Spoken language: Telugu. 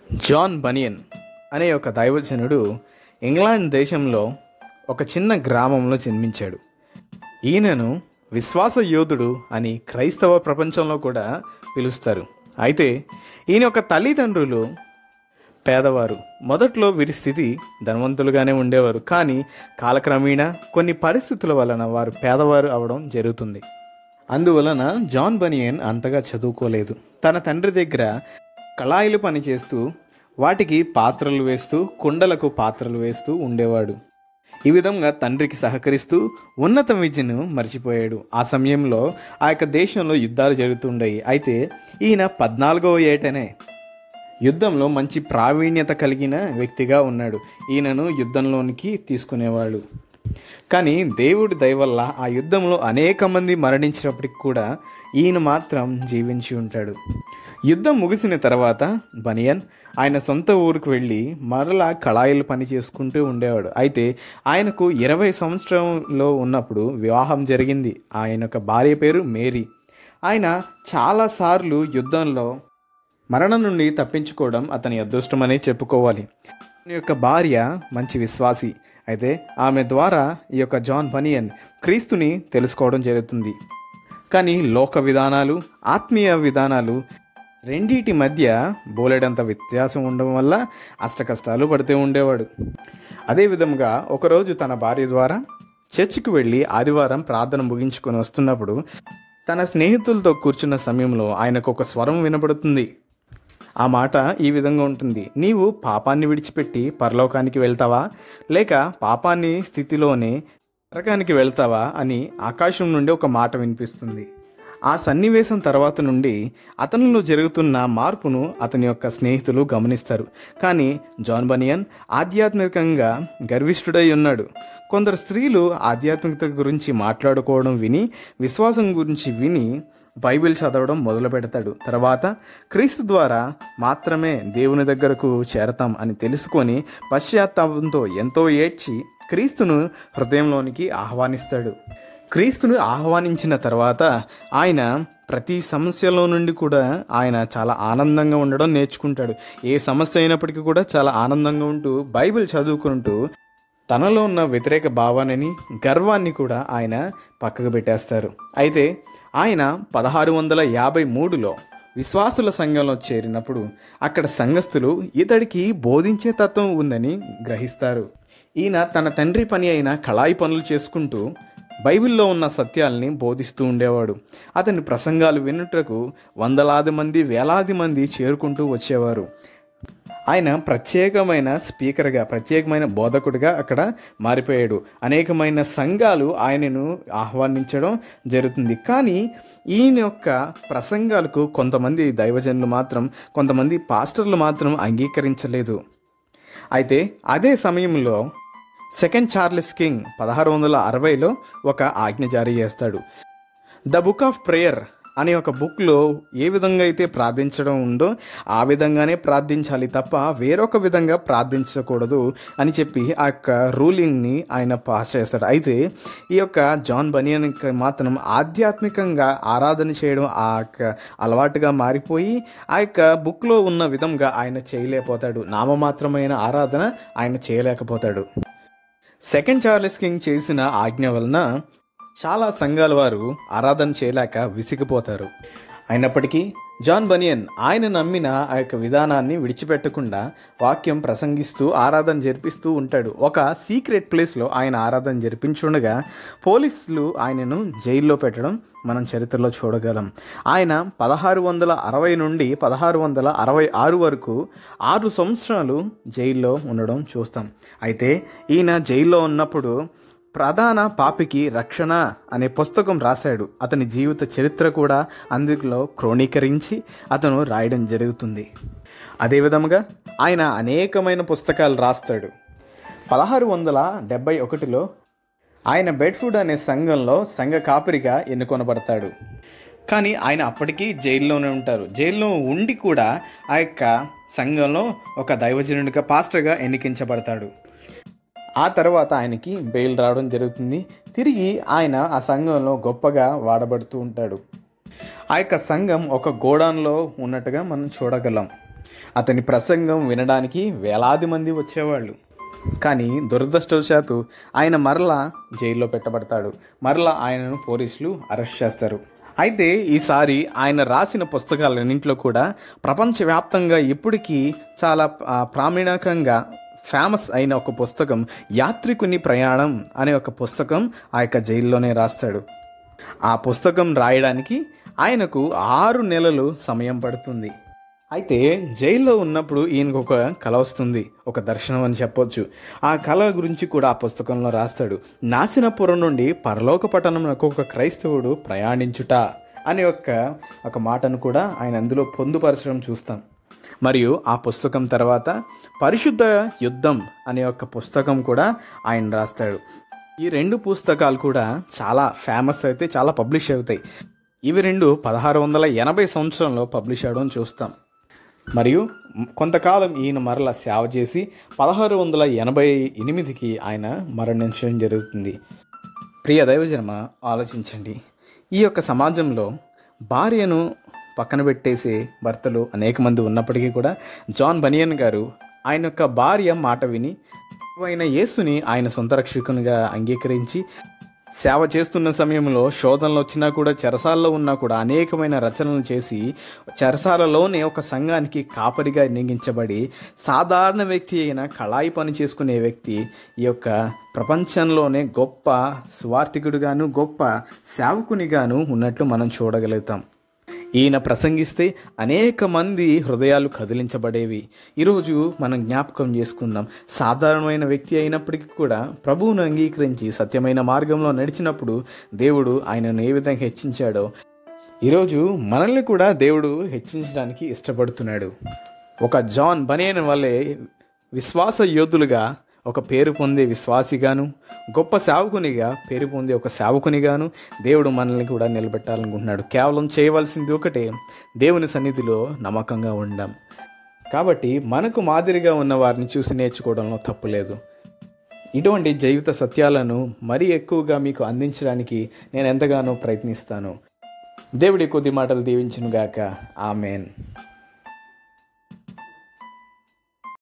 జాన్ బనియన్ అనే ఒక దైవజనుడు ఇంగ్లాండ్ దేశంలో ఒక చిన్న గ్రామంలో జన్మించాడు ఈయనను విశ్వాస యోధుడు అని క్రైస్తవ ప్రపంచంలో కూడా పిలుస్తారు అయితే ఈయన యొక్క తల్లిదండ్రులు పేదవారు మొదట్లో వీరి స్థితి ధనవంతులుగానే ఉండేవారు కానీ కాలక్రమేణా కొన్ని పరిస్థితుల వలన వారు పేదవారు అవడం జరుగుతుంది అందువలన జాన్ బనియన్ అంతగా చదువుకోలేదు తన తండ్రి దగ్గర కళాయిలు పనిచేస్తూ వాటికి పాత్రలు వేస్తూ కుండలకు పాత్రలు వేస్తూ ఉండేవాడు ఈ విధంగా తండ్రికి సహకరిస్తూ ఉన్నత విద్యను మర్చిపోయాడు ఆ సమయంలో ఆ యొక్క దేశంలో యుద్ధాలు జరుగుతుండయి అయితే ఈయన పద్నాలుగవ ఏటనే యుద్ధంలో మంచి ప్రావీణ్యత కలిగిన వ్యక్తిగా ఉన్నాడు ఈయనను యుద్ధంలోనికి తీసుకునేవాడు కానీ దేవుడి దయ వల్ల ఆ యుద్ధంలో అనేక మంది మరణించినప్పటికి కూడా ఈయన మాత్రం జీవించి ఉంటాడు యుద్ధం ముగిసిన తర్వాత బనియన్ ఆయన సొంత ఊరికి వెళ్ళి మరలా కళాయిలు పని చేసుకుంటూ ఉండేవాడు అయితే ఆయనకు ఇరవై సంవత్సరంలో ఉన్నప్పుడు వివాహం జరిగింది ఆయన యొక్క భార్య పేరు మేరీ ఆయన చాలాసార్లు యుద్ధంలో మరణం నుండి తప్పించుకోవడం అతని అదృష్టమని చెప్పుకోవాలి అతని యొక్క భార్య మంచి విశ్వాసి అయితే ఆమె ద్వారా ఈ యొక్క జాన్ బనియన్ క్రీస్తుని తెలుసుకోవడం జరుగుతుంది కానీ లోక విధానాలు ఆత్మీయ విధానాలు రెండిటి మధ్య బోలెడంత వ్యత్యాసం ఉండడం వల్ల అష్ట కష్టాలు పడుతూ ఉండేవాడు అదేవిధంగా ఒకరోజు తన భార్య ద్వారా చర్చికి వెళ్ళి ఆదివారం ప్రార్థన ముగించుకొని వస్తున్నప్పుడు తన స్నేహితులతో కూర్చున్న సమయంలో ఆయనకు ఒక స్వరం వినపడుతుంది ఆ మాట ఈ విధంగా ఉంటుంది నీవు పాపాన్ని విడిచిపెట్టి పరలోకానికి వెళ్తావా లేక పాపాన్ని స్థితిలోనే నరకానికి వెళ్తావా అని ఆకాశం నుండి ఒక మాట వినిపిస్తుంది ఆ సన్నివేశం తర్వాత నుండి అతనిలో జరుగుతున్న మార్పును అతని యొక్క స్నేహితులు గమనిస్తారు కానీ జాన్ బనియన్ ఆధ్యాత్మికంగా గర్విష్ఠుడై ఉన్నాడు కొందరు స్త్రీలు ఆధ్యాత్మికత గురించి మాట్లాడుకోవడం విని విశ్వాసం గురించి విని బైబిల్ చదవడం మొదలు పెడతాడు తర్వాత క్రీస్తు ద్వారా మాత్రమే దేవుని దగ్గరకు చేరతాం అని తెలుసుకొని పశ్చాత్తాపంతో ఎంతో ఏడ్చి క్రీస్తును హృదయంలోనికి ఆహ్వానిస్తాడు క్రీస్తును ఆహ్వానించిన తర్వాత ఆయన ప్రతి సమస్యలో నుండి కూడా ఆయన చాలా ఆనందంగా ఉండడం నేర్చుకుంటాడు ఏ సమస్య అయినప్పటికీ కూడా చాలా ఆనందంగా ఉంటూ బైబిల్ చదువుకుంటూ తనలో ఉన్న వ్యతిరేక భావాన్ని గర్వాన్ని కూడా ఆయన పక్కకు పెట్టేస్తారు అయితే ఆయన పదహారు వందల యాభై మూడులో విశ్వాసుల సంఘంలో చేరినప్పుడు అక్కడ సంఘస్థులు ఇతడికి బోధించే తత్వం ఉందని గ్రహిస్తారు ఈయన తన తండ్రి పని అయిన కళాయి పనులు చేసుకుంటూ బైబిల్లో ఉన్న సత్యాల్ని బోధిస్తూ ఉండేవాడు అతని ప్రసంగాలు వినుటకు వందలాది మంది వేలాది మంది చేరుకుంటూ వచ్చేవారు ఆయన ప్రత్యేకమైన స్పీకర్గా ప్రత్యేకమైన బోధకుడిగా అక్కడ మారిపోయాడు అనేకమైన సంఘాలు ఆయనను ఆహ్వానించడం జరుగుతుంది కానీ ఈయన యొక్క ప్రసంగాలకు కొంతమంది దైవజనులు మాత్రం కొంతమంది పాస్టర్లు మాత్రం అంగీకరించలేదు అయితే అదే సమయంలో సెకండ్ చార్లెస్ కింగ్ పదహారు వందల అరవైలో ఒక ఆజ్ఞ జారీ చేస్తాడు ద బుక్ ఆఫ్ ప్రేయర్ అనే ఒక బుక్లో ఏ విధంగా అయితే ప్రార్థించడం ఉందో ఆ విధంగానే ప్రార్థించాలి తప్ప వేరొక విధంగా ప్రార్థించకూడదు అని చెప్పి ఆ యొక్క రూలింగ్ని ఆయన పాస్ చేస్తాడు అయితే ఈ యొక్క జాన్ బనియన్కి మాత్రం ఆధ్యాత్మికంగా ఆరాధన చేయడం ఆ యొక్క అలవాటుగా మారిపోయి ఆ యొక్క బుక్లో ఉన్న విధంగా ఆయన చేయలేకపోతాడు నామమాత్రమైన ఆరాధన ఆయన చేయలేకపోతాడు సెకండ్ చార్లెస్ కింగ్ చేసిన ఆజ్ఞ వలన చాలా సంఘాల వారు ఆరాధన చేయలేక విసిగిపోతారు అయినప్పటికీ జాన్ బనియన్ ఆయన నమ్మిన ఆ యొక్క విధానాన్ని విడిచిపెట్టకుండా వాక్యం ప్రసంగిస్తూ ఆరాధన జరిపిస్తూ ఉంటాడు ఒక సీక్రెట్ ప్లేస్లో ఆయన ఆరాధన జరిపించుండగా పోలీసులు ఆయనను జైల్లో పెట్టడం మనం చరిత్రలో చూడగలం ఆయన పదహారు వందల అరవై నుండి పదహారు వందల అరవై ఆరు వరకు ఆరు సంవత్సరాలు జైల్లో ఉండడం చూస్తాం అయితే ఈయన జైల్లో ఉన్నప్పుడు ప్రధాన పాపికి రక్షణ అనే పుస్తకం రాశాడు అతని జీవిత చరిత్ర కూడా అందులో క్రోణీకరించి అతను రాయడం జరుగుతుంది అదేవిధంగా ఆయన అనేకమైన పుస్తకాలు రాస్తాడు పదహారు వందల డెబ్బై ఒకటిలో ఆయన బెడ్ఫుడ్ అనే సంఘంలో సంఘ కాపరిగా ఎన్నుకొనబడతాడు కానీ ఆయన అప్పటికీ జైల్లోనే ఉంటారు జైల్లో ఉండి కూడా ఆ యొక్క సంఘంలో ఒక దైవజనుడిగా పాస్టర్గా ఎన్నికించబడతాడు ఆ తర్వాత ఆయనకి బెయిల్ రావడం జరుగుతుంది తిరిగి ఆయన ఆ సంఘంలో గొప్పగా వాడబడుతూ ఉంటాడు ఆ యొక్క సంఘం ఒక గోడాన్లో ఉన్నట్టుగా మనం చూడగలం అతని ప్రసంగం వినడానికి వేలాది మంది వచ్చేవాళ్ళు కానీ దురదృష్టవశాత్తు ఆయన మరలా జైల్లో పెట్టబడతాడు మరలా ఆయనను పోలీసులు అరెస్ట్ చేస్తారు అయితే ఈసారి ఆయన రాసిన పుస్తకాలన్నింటిలో కూడా ప్రపంచవ్యాప్తంగా ఇప్పటికీ చాలా ఆ, ప్రామాణికంగా ఫేమస్ అయిన ఒక పుస్తకం యాత్రికుని ప్రయాణం అనే ఒక పుస్తకం ఆ యొక్క జైల్లోనే రాస్తాడు ఆ పుస్తకం రాయడానికి ఆయనకు ఆరు నెలలు సమయం పడుతుంది అయితే జైల్లో ఉన్నప్పుడు ఈయనకు ఒక కళ వస్తుంది ఒక దర్శనం అని చెప్పొచ్చు ఆ కళ గురించి కూడా ఆ పుస్తకంలో రాస్తాడు నాశనపురం నుండి పరలోక పట్టణంకు ఒక క్రైస్తవుడు ప్రయాణించుట అనే ఒక ఒక మాటను కూడా ఆయన అందులో పొందుపరచడం చూస్తాం మరియు ఆ పుస్తకం తర్వాత పరిశుద్ధ యుద్ధం అనే ఒక పుస్తకం కూడా ఆయన రాస్తాడు ఈ రెండు పుస్తకాలు కూడా చాలా ఫేమస్ అయితే చాలా పబ్లిష్ అవుతాయి ఇవి రెండు పదహారు వందల ఎనభై సంవత్సరంలో పబ్లిష్ అవడం చూస్తాం మరియు కొంతకాలం ఈయన మరల సేవ చేసి పదహారు వందల ఎనభై ఎనిమిదికి ఆయన మరణించడం జరుగుతుంది ప్రియ దైవజన్మ ఆలోచించండి ఈ యొక్క సమాజంలో భార్యను పక్కన పెట్టేసే భర్తలు అనేక మంది ఉన్నప్పటికీ కూడా జాన్ బనియన్ గారు ఆయన యొక్క భార్య మాట విని అయిన యేసుని ఆయన సొంత రక్షకునిగా అంగీకరించి సేవ చేస్తున్న సమయంలో శోధనలు వచ్చినా కూడా చెరసాల్లో ఉన్నా కూడా అనేకమైన రచనలు చేసి చెరసాలలోనే ఒక సంఘానికి కాపరిగా నియమించబడి సాధారణ వ్యక్తి అయిన కళాయి పని చేసుకునే వ్యక్తి ఈ యొక్క ప్రపంచంలోనే గొప్ప స్వార్థికుడిగాను గొప్ప సేవకునిగాను ఉన్నట్లు మనం చూడగలుగుతాం ఈయన ప్రసంగిస్తే అనేక మంది హృదయాలు కదిలించబడేవి ఈరోజు మనం జ్ఞాపకం చేసుకుందాం సాధారణమైన వ్యక్తి అయినప్పటికీ కూడా ప్రభువును అంగీకరించి సత్యమైన మార్గంలో నడిచినప్పుడు దేవుడు ఆయనను ఏ విధంగా హెచ్చించాడో ఈరోజు మనల్ని కూడా దేవుడు హెచ్చించడానికి ఇష్టపడుతున్నాడు ఒక జాన్ బనేన్ వల్లే విశ్వాస యోధులుగా ఒక పేరు పొందే విశ్వాసిగాను గొప్ప సేవకునిగా పేరు పొందే ఒక సేవకునిగాను దేవుడు మనల్ని కూడా నిలబెట్టాలనుకుంటున్నాడు కేవలం చేయవలసింది ఒకటే దేవుని సన్నిధిలో నమ్మకంగా ఉండాం కాబట్టి మనకు మాదిరిగా ఉన్న వారిని చూసి నేర్చుకోవడంలో తప్పు లేదు ఇటువంటి జీవిత సత్యాలను మరీ ఎక్కువగా మీకు అందించడానికి నేను ఎంతగానో ప్రయత్నిస్తాను దేవుడి కొద్ది మాటలు దీవించునుగాక ఆమెన్